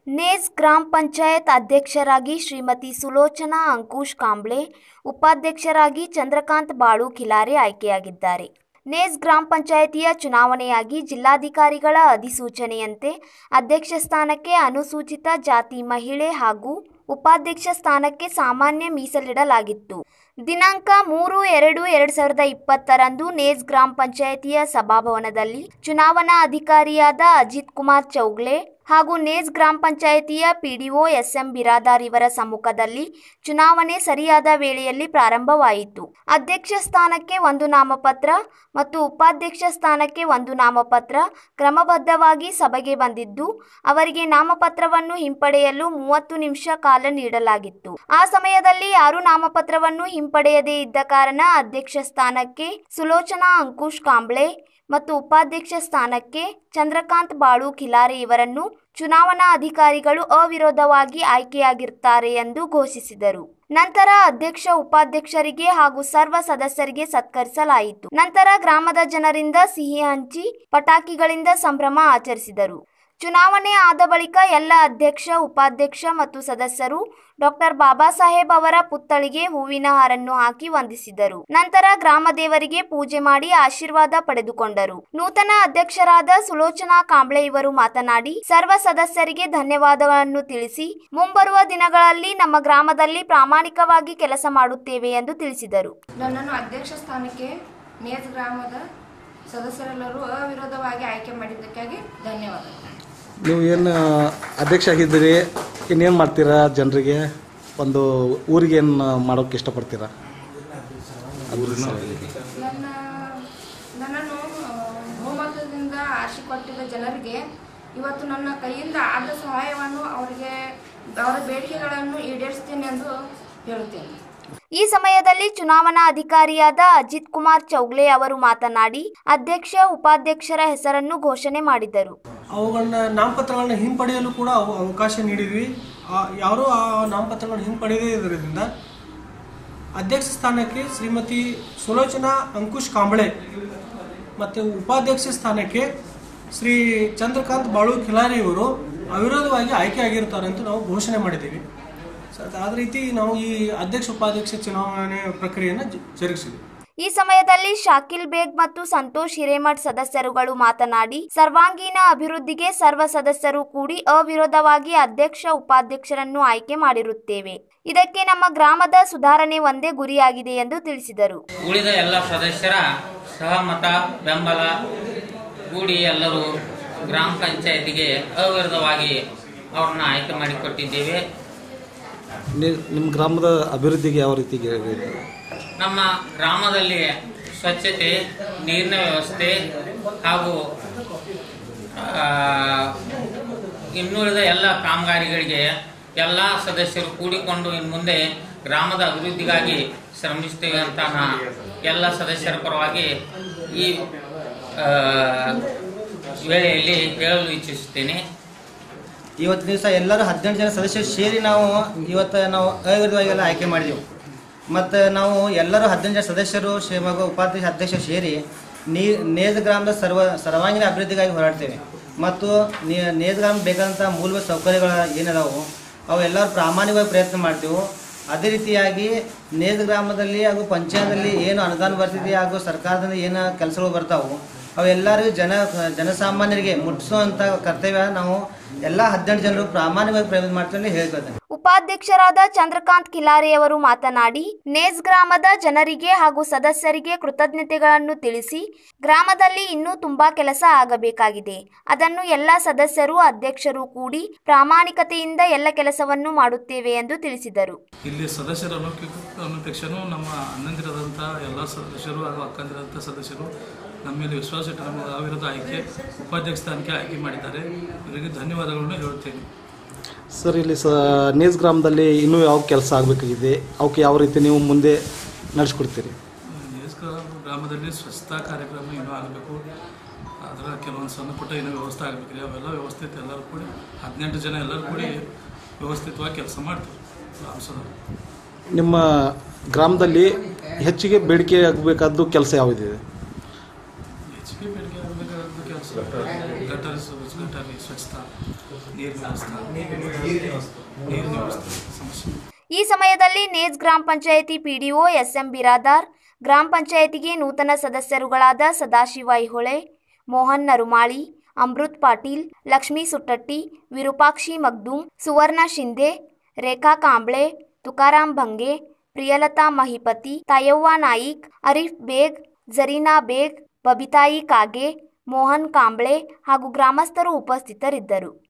ನೇಜ್ ಗ್ರಾಮ ಪಂಚಾಯತ್ ಅಧ್ಯಕ್ಷರಾಗಿ ಶ್ರೀಮತಿ ಸುಲೋಚನಾ ಅಂಕುಶ್ ಕಾಂಬ್ಳೆ ಉಪಾಧ್ಯಕ್ಷರಾಗಿ ಚಂದ್ರಕಾಂತ್ ಬಾಳು ಖಿಲಾರೆ ಆಯ್ಕೆಯಾಗಿದ್ದಾರೆ ನೇಜ್ ಗ್ರಾಮ ಪಂಚಾಯಿತಿಯ ಚುನಾವಣೆಯಾಗಿ ಜಿಲ್ಲಾಧಿಕಾರಿಗಳ ಅಧಿಸೂಚನೆಯಂತೆ ಅಧ್ಯಕ್ಷ ಸ್ಥಾನಕ್ಕೆ ಅನುಸೂಚಿತ ಜಾತಿ ಮಹಿಳೆ ಹಾಗೂ ಉಪಾಧ್ಯಕ್ಷ ಸ್ಥಾನಕ್ಕೆ ಸಾಮಾನ್ಯ ಮೀಸಲಿಡಲಾಗಿತ್ತು ದಿನಾಂಕ ಮೂರು ಎರಡು ಎರಡು ಸಾವಿರದ ಇಪ್ಪತ್ತರಂದು ನೇಜ್ ಗ್ರಾಮ ಪಂಚಾಯಿತಿಯ ಸಭಾಭವನದಲ್ಲಿ ಚುನಾವಣಾ ಅಧಿಕಾರಿಯಾದ ಅಜಿತ್ ಕುಮಾರ್ ಚೌಗ್ಲೆ ಹಾಗೂ ನೇಜ್ ಗ್ರಾಮ ಪಂಚಾಯಿತಿಯ ಪಿಡಿಒ ಎಸ್ಎಂ ಬಿರಾದಾರ್ ಇವರ ಸಮ್ಮುಖದಲ್ಲಿ ಚುನಾವಣೆ ಸರಿಯಾದ ವೇಳೆಯಲ್ಲಿ ಪ್ರಾರಂಭವಾಯಿತು ಅಧ್ಯಕ್ಷ ಸ್ಥಾನಕ್ಕೆ ಒಂದು ನಾಮಪತ್ರ ಮತ್ತು ಉಪಾಧ್ಯಕ್ಷ ಸ್ಥಾನಕ್ಕೆ ಒಂದು ನಾಮಪತ್ರ ಕ್ರಮಬದ್ಧವಾಗಿ ಸಭೆಗೆ ಬಂದಿದ್ದು ಅವರಿಗೆ ನಾಮಪತ್ರವನ್ನು ಹಿಂಪಡೆಯಲು ಮೂವತ್ತು ನಿಮಿಷ ಕಾಲ ನೀಡಲಾಗಿತ್ತು ಆ ಸಮಯದಲ್ಲಿ ಯಾರೂ ನಾಮಪತ್ರವನ್ನು ಹಿಂಪಡೆಯದೇ ಇದ್ದ ಕಾರಣ ಅಧ್ಯಕ್ಷ ಸ್ಥಾನಕ್ಕೆ ಸುಲೋಚನಾ ಅಂಕುಶ್ ಕಾಂಬ್ಳೆ ಮತ್ತು ಉಪಾಧ್ಯಕ್ಷ ಸ್ಥಾನಕ್ಕೆ ಚಂದ್ರಕಾಂತ್ ಬಾಳು ಖಿಲಾರೆ ಇವರನ್ನು ಚುನಾವಣಾ ಅಧಿಕಾರಿಗಳು ಅವಿರೋಧವಾಗಿ ಆಯ್ಕೆಯಾಗಿರುತ್ತಾರೆ ಎಂದು ಘೋಷಿಸಿದರು ನಂತರ ಅಧ್ಯಕ್ಷ ಉಪಾಧ್ಯಕ್ಷರಿಗೆ ಹಾಗೂ ಸರ್ವ ಸದಸ್ಯರಿಗೆ ಸತ್ಕರಿಸಲಾಯಿತು ನಂತರ ಗ್ರಾಮದ ಜನರಿಂದ ಸಿಹಿ ಹಂಚಿ ಪಟಾಕಿಗಳಿಂದ ಸಂಭ್ರಮ ಆಚರಿಸಿದರು ಚುನಾವಣೆ ಆದ ಬಳಿಕ ಎಲ್ಲ ಅಧ್ಯಕ್ಷ ಉಪಾಧ್ಯಕ್ಷ ಮತ್ತು ಸದಸ್ಯರು ಡಾಕ್ಟರ್ ಬಾಬಾ ಸಾಹೇಬ್ ಅವರ ಪುತ್ಥಳಿಗೆ ಹೂವಿನ ಹಾರನ್ನು ಹಾಕಿ ವಂದಿಸಿದರು ನಂತರ ಗ್ರಾಮ ದೇವರಿಗೆ ಪೂಜೆ ಮಾಡಿ ಆಶೀರ್ವಾದ ಪಡೆದುಕೊಂಡರು ನೂತನ ಅಧ್ಯಕ್ಷರಾದ ಸುಲೋಚನಾ ಕಾಂಬ್ಳೆ ಇವರು ಮಾತನಾಡಿ ಸರ್ವ ಸದಸ್ಯರಿಗೆ ಧನ್ಯವಾದಗಳನ್ನು ತಿಳಿಸಿ ಮುಂಬರುವ ದಿನಗಳಲ್ಲಿ ನಮ್ಮ ಗ್ರಾಮದಲ್ಲಿ ಪ್ರಾಮಾಣಿಕವಾಗಿ ಕೆಲಸ ಮಾಡುತ್ತೇವೆ ಎಂದು ತಿಳಿಸಿದರು ನನ್ನನ್ನು ಅಧ್ಯಕ್ಷ ಸ್ಥಾನಕ್ಕೆ ನೇಜ್ ಗ್ರಾಮದ ಸದಸ್ಯರೆಲ್ಲರೂ ಅವಿರೋಧವಾಗಿ ಆಯ್ಕೆ ಮಾಡಿದ್ದಕ್ಕಾಗಿ ಧನ್ಯವಾದಗಳು ನೀವು ಏನು ಅಧ್ಯಕ್ಷ ಆಗಿದ್ದೀರಿ ಇನ್ನೇನು ಮಾಡ್ತೀರಾ ಜನರಿಗೆ ಒಂದು ಊರಿಗೆ ಏನು ಮಾಡೋಕ್ಕೆ ಇಷ್ಟಪಡ್ತೀರಾ ನನ್ನ ನನ್ನನ್ನು ಆ, ಬಹುಮತದಿಂದ ಆರಿಸಿಕೊಟ್ಟಿದ್ದ ಜನರಿಗೆ ಇವತ್ತು ನನ್ನ ಕೈಯಿಂದ ಆದ ಸಹಾಯವನ್ನು ಅವರಿಗೆ ಅವರ ಬೇಡಿಕೆಗಳನ್ನು ಈಡೇರಿಸ್ತೀನಿ ಎಂದು ಹೇಳುತ್ತೇನೆ ಈ ಸಮಯದಲ್ಲಿ ಚುನಾವಣಾ ಅಧಿಕಾರಿಯಾದ ಅಜಿತ್ ಕುಮಾರ್ ಚೌಗ್ಲೆ ಅವರು ಮಾತನಾಡಿ ಅಧ್ಯಕ್ಷ ಉಪಾಧ್ಯಕ್ಷರ ಹೆಸರನ್ನು ಘೋಷಣೆ ಮಾಡಿದರು ಅವುಗಳನ್ನ ನಾಮಪತ್ರಗಳನ್ನ ಹಿಂಪಡೆಯಲು ಕೂಡ ಅವು ಅವಕಾಶ ನೀಡಿದ್ವಿ ಆ- ಯಾರೂ ಆ ನಾಮಪತ್ರಗಳನ್ನು ಹಿಂಪಡೆಯದೇ ಇರೋದ್ರಿಂದ ಅಧ್ಯಕ್ಷ ಸ್ಥಾನಕ್ಕೆ ಶ್ರೀಮತಿ ಸುಲೋಚನಾ ಅಂಕುಶ್ ಕಾಂಬಳೆ ಮತ್ತು ಉಪಾಧ್ಯಕ್ಷ ಸ್ಥಾನಕ್ಕೆ ಶ್ರೀ ಚಂದ್ರಕಾಂತ್ ಬಾಳು ಖಿಲಾರಿ ಇವರು ಅವಿರೋಧವಾಗಿ ಆಯ್ಕೆ ಆಗಿರ್ತಾರೆ ಅಂತ ನಾವು ಘೋಷಣೆ ಮಾಡಿದ್ದೀವಿ ಸೊ ಅದ ರೀತಿ ನಾವು ಈ ಅಧ್ಯಕ್ಷ ಉಪಾಧ್ಯಕ್ಷ ಚುನಾವಣೆ ಪ್ರಕ್ರಿಯೆಯನ್ನು ಜ- ಜರುಗಿಸಿದ್ವಿ ಈ ಸಮಯದಲ್ಲಿ ಶಾಕಿಲ್ ಬೇಗ್ ಮತ್ತು ಸಂತೋಷ್ ಹಿರೇಮಠ್ ಸದಸ್ಯರುಗಳು ಮಾತನಾಡಿ ಸರ್ವಾಂಗೀಣ ಅಭಿವೃದ್ಧಿಗೆ ಸರ್ವ ಸದಸ್ಯರು ಕೂಡಿ ಅವಿರೋಧವಾಗಿ ಅಧ್ಯಕ್ಷ ಉಪಾಧ್ಯಕ್ಷರನ್ನು ಆಯ್ಕೆ ಮಾಡಿರುತ್ತೇವೆ ಇದಕ್ಕೆ ನಮ್ಮ ಗ್ರಾಮದ ಸುಧಾರಣೆ ಒಂದೇ ಗುರಿಯಾಗಿದೆ ಎಂದು ತಿಳಿಸಿದರು ಉಳಿದ ಎಲ್ಲ ಸದಸ್ಯರ ಸಹಮತ ಬೆಂಬಲ ಕೂಡಿ ಎಲ್ಲರೂ ಗ್ರಾಮ ಪಂಚಾಯತಿಗೆ ಅವಿರೋಧವಾಗಿ ಅವ್ರನ್ನ ಆಯ್ಕೆ ಮಾಡಿಕೊಟ್ಟಿದ್ದೇವೆ ನಿ- ನಿಮ್ಮ ಗ್ರಾಮದ ಅಭಿವೃದ್ಧಿಗೆ ಯಾವ ರೀತಿ ನಮ್ಮ ಗ್ರಾಮದಲ್ಲಿ ಸ್ವಚ್ಛತೆ ನೀರಿನ ವ್ಯವಸ್ಥೆ ಹಾಗೂ ಆ, ಇನ್ನುಳಿದ ಎಲ್ಲ ಕಾಮಗಾರಿಗಳಿಗೆ ಎಲ್ಲ ಸದಸ್ಯರು ಕೂಡಿಕೊಂಡು ಇನ್ನು ಮುಂದೆ ಗ್ರಾಮದ ಅಭಿವೃದ್ಧಿಗಾಗಿ ಶ್ರಮಿಸ್ತೇವೆ ಅಂತ ನಾ ಎಲ್ಲ ಸದಸ್ಯರ ಪರವಾಗಿ ಈ ಆ, ವೇಳೆಯಲ್ಲಿ ಹೇಳಲು ಇಚ್ಛಿಸುತ್ತೇನೆ ಇವತ್ತು ದಿವಸ ಎಲ್ಲರೂ ಹದಿನೆಂಟು ಜನ ಸದಸ್ಯರು ಸೇರಿ ನಾವು ಇವತ್ತು ನಾವು ಅವಿರೋಧವಾಗೆಲ್ಲ ಆಯ್ಕೆ ಮಾಡಿದೆವು ಮತ್ತು ನಾವು ಎಲ್ಲರೂ ಹದಿನೆಂಟು ಜನ ಸದಸ್ಯರು ಶಿವಮೊಗ್ಗ ಉಪಾಧ್ಯಕ್ಷ ಅಧ್ಯಕ್ಷ ಸೇರಿ ನೀ ನೇಜ ಗ್ರಾಮದ ಸರ್ವ ಸರ್ವಾಂಗೀಣ ಅಭಿವೃದ್ಧಿಗಾಗಿ ಹೋರಾಡ್ತೇವೆ ಮತ್ತು ನೇ- ನೇಜ ಗ್ರಾಮ ಬೇಕಾದಂಥ ಮೂಲಭೂತ ಸೌಕರ್ಯಗಳು ಏನದಾವು ಅವು ಎಲ್ಲರೂ ಪ್ರಾಮಾಣಿಕವಾಗಿ ಪ್ರಯತ್ನ ಮಾಡ್ತೇವೆ ಅದೇ ರೀತಿಯಾಗಿ ನೇಜ ಗ್ರಾಮದಲ್ಲಿ ಹಾಗೂ ಪಂಚಾಯತ್ನಲ್ಲಿ ಏನು ಅನುದಾನ ಬರ್ತಿದೆ ಹಾಗೂ ಸರ್ಕಾರದಿಂದ ಏನು ಕೆಲಸಗಳು ಬರ್ತಾವು ಅವೆಲ್ಲರಿಗೂ ಜನ ಜನಸಾಮಾನ್ಯರಿಗೆ ಮುಟ್ಟಿಸುವಂಥ ಕರ್ತವ್ಯ ನಾವು ಎಲ್ಲ ಹದಿನೆಂಟು ಜನರು ಪ್ರಾಮಾಣಿಕವಾಗಿ ಪ್ರಯತ್ನ ಮಾಡ್ತೀವಿ ಅಂತ ಹೇಳ್ಕೊಳ್ತೇನೆ ಉಪಾಧ್ಯಕ್ಷರಾದ ಚಂದ್ರಕಾಂತ್ ಕಿಲಾರಿ ಅವರು ಮಾತನಾಡಿ ನೇಜ್ ಗ್ರಾಮದ ಜನರಿಗೆ ಹಾಗೂ ಸದಸ್ಯರಿಗೆ ಕೃತಜ್ಞತೆಗಳನ್ನು ತಿಳಿಸಿ ಗ್ರಾಮದಲ್ಲಿ ಇನ್ನೂ ತುಂಬಾ ಕೆಲಸ ಆಗಬೇಕಾಗಿದೆ ಅದನ್ನು ಎಲ್ಲ ಸದಸ್ಯರು ಅಧ್ಯಕ್ಷರು ಕೂಡಿ ಪ್ರಾಮಾಣಿಕತೆಯಿಂದ ಎಲ್ಲ ಕೆಲಸವನ್ನು ಮಾಡುತ್ತೇವೆ ಎಂದು ತಿಳಿಸಿದರು ಇಲ್ಲಿ ಸದಸ್ಯರ ಅನೌಕಿಕ ಅನಪೇಕ್ಷನು ನಮ್ಮ ಅಣ್ಣಂದಿರದಂಥ ಎಲ್ಲ ಸದಸ್ಯರು ಹಾಗೂ ಅಕ್ಕಂದಿರಂಥ ಸದಸ್ಯರು ನಮ್ಮ ಮೇಲೆ ವಿಶ್ವಾಸ ಇಟ್ಟು ನಮ್ಮ ಅವಿರೋಧ ಆಯ್ಕೆ ಉಪಾಧ್ಯಕ್ಷ ಸ್ಥಾನಕ್ಕೆ ಆಯ್ಕೆ ಮಾಡಿದ್ದಾರೆ ಇವರಿಗೆ ಧನ್ಯವಾದಗಳನ್ನು ಹೇಳುತ್ತೇನೆ ಸರ್ ಇಲ್ಲಿ ಸ ನೇಜ್ ಗ್ರಾಮದಲ್ಲಿ ಇನ್ನೂ ಯಾವ ಕೆಲಸ ಆಗಬೇಕಾಗಿದೆ ಅವಕ್ಕೆ ಯಾವ ರೀತಿ ನೀವು ಮುಂದೆ ನಡೆಸ್ಕೊಡ್ತೀರಿ ನೇಸ್ಕ ಗ್ರಾಮದಲ್ಲಿ ಸ್ವಚ್ಛತಾ ಕಾರ್ಯಕ್ರಮ ಇನ್ನೂ ಆಗಬೇಕು ಅದರ ಕೆಲವೊಂದು ಸಣ್ಣ ಪುಟ್ಟ ಏನೋ ವ್ಯವಸ್ಥೆ ಆಗಬೇಕ್ರಿ ಅವೆಲ್ಲ ವ್ಯವಸ್ಥಿತ ಎಲ್ಲರೂ ಕೂಡಿ ಹದಿನೆಂಟು ಜನ ಎಲ್ಲರೂ ಕೂಡಿ ವ್ಯವಸ್ಥಿತವಾಗಿ ಕೆಲಸ ಮಾಡ್ತೀವಿ ಗ್ರಾಮಸಭೆ ನಿಮ್ಮ ಗ್ರಾಮದಲ್ಲಿ ಹೆಚ್ಚಿಗೆ ಬೇಡಿಕೆ ಆಗಬೇಕಾದ್ದು ಕೆಲಸ ಯಾವುದಿದೆ ಹೆಚ್ಚಿಗೆ ಬೇಡಿಕೆ ಆಗಬೇಕಾದ ಕೆಲಸ ಗಟರ್ ಗಟರ್ ಸ್ವಚ್ಛತಾ ನೀರಿನ ವ್ಯವಸ್ಥೆ ನೀರಿನ ವ್ಯವಸ್ಥೆ ಸಮಸ್ಯೆ ಈ ಸಮಯದಲ್ಲಿ ನೇಜ್ ಗ್ರಾಮ ಪಂಚಾಯಿತಿ ಪಿಡಿಒ ಎಸ್ಎಂ ಬಿರಾದಾರ್ ಗ್ರಾಮ ಪಂಚಾಯಿತಿಗೆ ನೂತನ ಸದಸ್ಯರುಗಳಾದ ಸದಾಶಿವ ಐಹೊಳೆ ಮೋಹನ್ ನರುಮಾಳಿ ಅಮೃತ್ ಪಾಟೀಲ್ ಲಕ್ಷ್ಮೀ ಸುಟ್ಟಟ್ಟಿ ವಿರೂಪಾಕ್ಷಿ ಮಗ್ದುಮ್ ಸುವರ್ಣ ಶಿಂದೆ ರೇಖಾ ಕಾಂಬ್ಳೆ ತುಕಾರಾಮ್ ಭಂಗೆ ಪ್ರಿಯಲತಾ ಮಹಿಪತಿ ತಾಯವ್ವ ನಾಯಿಕ್ ಅರೀಫ್ ಬೇಗ್ ಜರೀನಾ ಬೇಗ್ ಬಬಿತಾಯಿ ಕಾಗೆ ಮೋಹನ್ ಕಾಂಬ್ಳೆ ಹಾಗೂ ಗ್ರಾಮಸ್ಥರು ಉಪಸ್ಥಿತರಿದ್ದರು